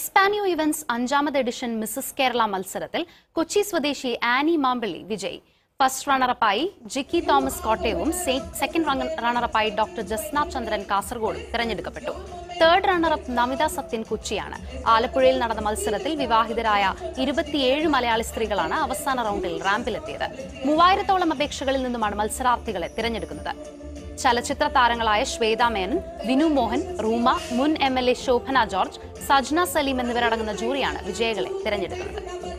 എക്സ്പാനിയോ events അഞ്ചാമത് edition Mrs Kerala മത്സരത്തിൽ കൊച്ചി സ്വദേശി ആനി മാമ്പിള്ളി വിജയി ഫസ്റ്റ് റണ്ണറപ്പായി ജിക്കി തോമസ് കോട്ടയവും സെ- സെക്കൻഡ് റണ്ണ- റണ്ണറപ്പായി ഡോക്ടർ ജസ്ന ചന്ദ്രൻ കാസർഗോഡും തിരഞ്ഞെടുക്കപ്പെട്ടു തേർഡ് റണ്ണറപ്പ് നമിത സത്യൻ കൊച്ചിയാണ് ആലപ്പുഴയിൽ നടന്ന മത്സരത്തിൽ വിവാഹിതരായ ഇരുപത്തിയേഴ് മലയാളി സ്ത്രീകളാണ് അവസാന റൗണ്ടിൽ റാമ്പിലെത്തിയത് മൂവായിരത്തോളം അപേക്ഷകളിൽ നിന്നുമാണ് മത്സരാർത്ഥികളെ തിരഞ്ഞെടുക്കുന്നത് ചലച്ചിത്ര താരങ്ങളായ ശ്വേത മേനൻ വിനു മോഹൻ റൂമ മുൻ M L A Shobhana George Sajna Saleem എന്നിവരടങ്ങുന്ന ജൂറിയാണ് വിജയികളെ തിരഞ്ഞെടുക്കുന്നത്